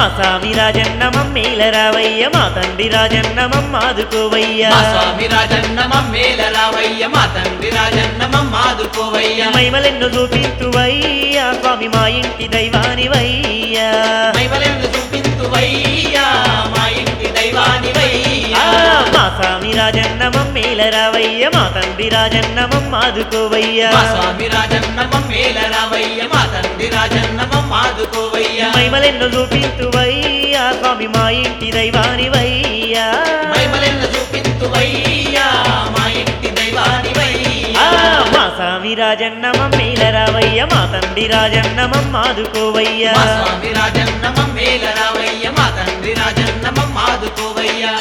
మా స్వామి రాజన్న మమ్మేల రావయ్య మా తండ్రి రాజన్న మమ్మాదుకోవయ్యా మా స్వామి రాజన్న మమ్మేల రావయ్య మా తండ్రి రాజన్న మమ్మాదుకోవయ్య మైమలెన్ను చూపింతువయ్యా స్వామి మా ఇంటి దైవానివయ్యా మైమలెన్ను చూపింతువయ్యా మా ఇంటి ఆ, దైవానివయ్యా మా స్వామి రాజన్న మమ్మేల రావయ్య మా తండ్రి రాజన్న మమ్మాదుకోవయ్యా మా స్వామి రాజన్న మమ్మేల రావయ్య మా తండ్రి రాజన్న మమ్మాదుకోవయ్య మైమలెన్ను చూపింతువయ్యా స్వామి మా ఇంటి దైవానివయ్యా మైమలెన్ను చూపింతువయ్యా మా ఇంటి ఆ, దైవానివయ్యా మా స్వామి రాజన్న మమ్మేల రావయ్య మా తండ్రి రాజన్న మమ్మాదుకోవయ్యా మా స్వామి రాజన్న మమ్మేల రావయ్య మా తండ్రి రాజన్న మమ్మాదుకోవయ్యా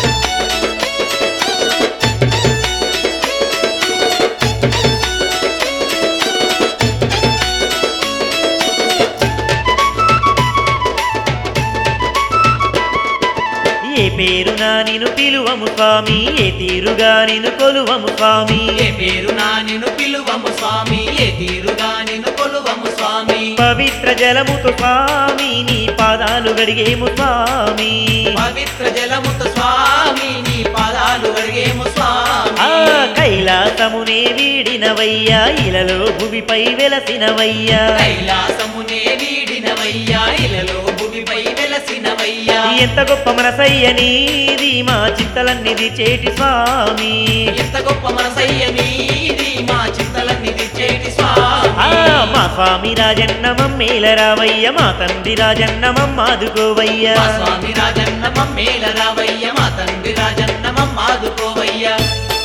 ఏ పేరునా నిను పిలువము స్వామి ఏ తీరుగా నిను కొలువము స్వామి ఏ పేరునా నిన్ను పిలువము స్వామి ఏ తీరుగా నిన్ను కొలువము స్వామి పవిత్ర జలముతో స్వామి నీ పాదాలు గడిగేము స్వామి పవిత్ర జలముతో స్వామి నీ పాదాలు అడిగేము ఆ స్వామి కైలాసమునే వీడినవయ్యా ఇలలో భువిపై వెలసినవయ్యా కైలాసమునే వీడినవయ్యా ఇలలో భూమిపై వెలసినవయ్యా ఎంత గొప్ప మనసయ్య నీది మా చింతలన్నిది చేటి స్వామి ఎంత గొప్ప మనసయ్య నీది మా చింతలన్నీ తెచ్చేటి ఆ స్వామి మా స్వామి రాజన్న మమ్మేల రావయ్య మా తండ్రి రాజన్న మమ్మాదుకోవయ్యా మా స్వామి రాజన్న మమ్మేల రావయ్య మా తండ్రి రాజన్న మమ్మాదుకోవయ్యా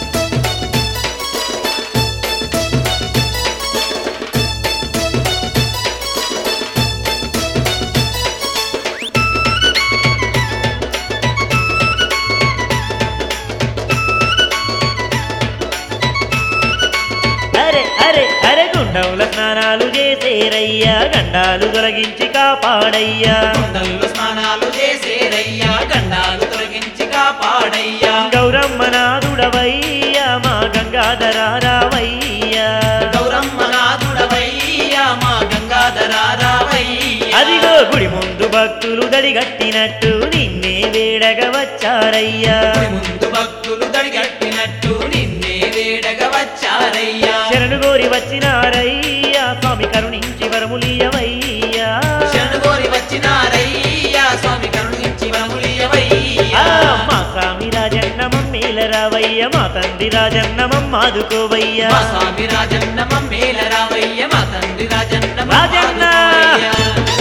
అరే అరే అరే గుండవుల స్నానాలు చేసేరయ్యా గండాలు తొలగించి కాపాడయ్యా కొండల్లో స్నానాలు చేసేరయ్యా గండాలు తొలగించి కాపాడయ్యా గౌరమ్మ నాదుడవయ్యా మా గంగాధర రావయ్యా గౌరమ్మ నాథుడవయ్యా మా గంగాధర రావయ్యా అదిగో గుడి ముందు భక్తులు దడిగట్టినట్టు నిన్నే వేడగ వచ్చారయ్యా గుడి ముందు భక్తులు దడిగట్టినట్టు నిన్నే వేడగా వచ్చారయ్యా శరణు గోరి వచ్చినారయ్యా స్వామి కరుణించి వరములియవయ్యా శరణుగోరి వచ్చినారయ్యా స్వామి కరుణించి ఆ, వరములియవయ్యా మా స్వామి రాజన్న మమ్మేల రావయ్య మా తండ్రి రాజన్న మమ్మాదుకోవయ్యా మా స్వామి రాజన్న మమ్మేల రావయ్య మా తండ్రి రాజన్న రాజన్న! మమ్మాదుకోవయ్యా.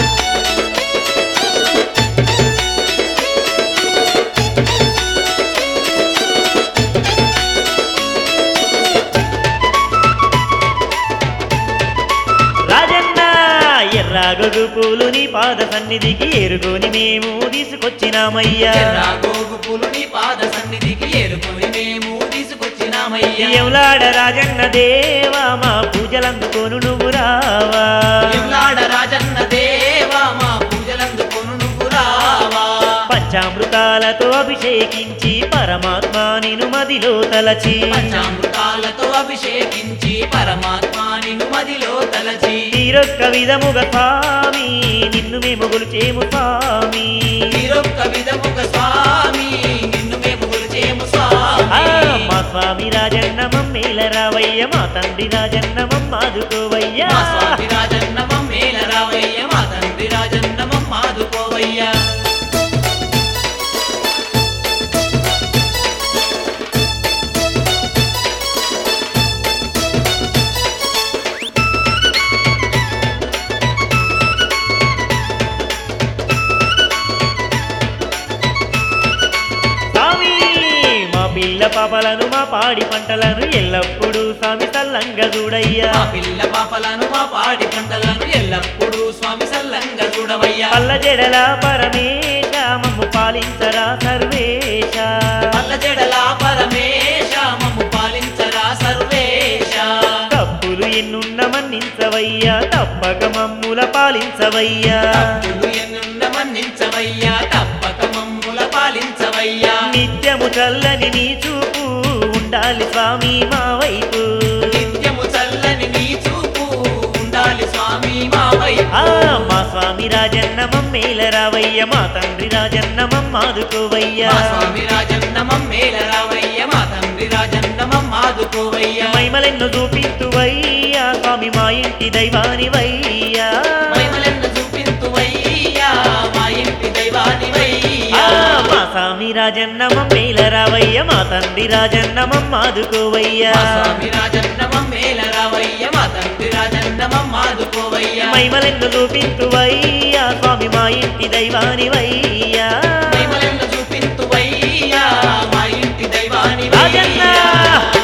రాజన్న ఎర్రాగొగు పూలు నీ పాద సన్నిధికి ఏరుకొని మేము తీసుకొచ్చినామయ్యా ఎర్ర గోగు పూలు నీ పాద సన్నిధికి ఏరుకొని మేము తీసుకొచ్చినామయ్యా ఎవలాడ రాజన్న దేవా మా పూజలందుకోను నువ్వు రావా ఎల్లాడ రాజన్న దేవా మా పూజలందుకొను నువ్వు రావా పంచామృతాలతో అభిషేకించి పరమాత్మ నిను మదిలో తలచి పంచామృతాలతో అభిషేకించి పరమాత్మ నిన్ను మదిలో తలచి తీరొక్క విధముగా స్వామి నిన్ను మేము గొలిచేము స్వామి తీరొక్క విధముగ స్వామి నిన్ను మేము కొలిచేము ఆ, స్వామి మా స్వామి రాజన్న మమ్మేల రావయ్య మా తండ్రి రాజన్న మమ్మాదుకోవయ్యా మా స్వామి రాజన్న మమ్మేల రావయ్య మా తండ్రి రాజన్న మమ్మాదుకోవయ్యా స్వామి మా పిల్ల పాపలను మా పాడి పంటలను ఎల్లప్పుడూ స్వామి తల్లంగా చూడయ్యా మా పిల్ల పాపలను మా పాడి పంటలను ఎల్లప్పుడూ స్వామి సల్లంగా చూడవయ్యా పల్ల జడల పరమేశ మమ్ము పాలించరా సర్వేశ పల్ల జడల పరమేశ మమ్ము పాలించరా సర్వేశ తప్పులు ఎన్నున్న మన్నించవయ్యా తప్పక మమ్ముల పాలించవయ్యా తప్పులు ఎన్నున్న మన్నించవయ్యా తప్పక మమ్ముల పాలించవయ్యా నిత్యము చల్లని నీ చూపు ఉండాలి స్వామి మా వైపు నిత్యము చల్లని నీ చూపు ఉండాలి స్వామి మా వైపు ఆ మా స్వామి స్వామి రాజన్న మమ్మేల రావయ్య మా తండ్రి రాజన్న మమ్మాదుకోవయ్యా మా స్వామి రాజన్న మమ్మేల రావయ్య మా తండ్రి రాజన్న మమ్మాదుకోవయ్య మైమలెన్ను చూపింతువయ్యా స్వామి మా ఇంటి దైవానివయ్యా మహిమలెన్న చూపింతువయ్యా మా ఇంటి ఆ, దైవానివయ్యా మా స్వామి రాజన్న మమ్మేల రావయ్య మా తండ్రి రాజన్న మమ్మాదుకోవయ్యా మా స్వామి రాజన్న మమ్మేల రావయ్య మా తండ్రి రాజన్న మమ్మాదుకోవయ్య మైమలెన్ను చూపింతువయ్యా స్వామి మా ఇంటి దైవానివయ్యా మహిమలెన్న చూపింతువయ్యా మా ఇంటి దైవానివయ్యా రాజన్న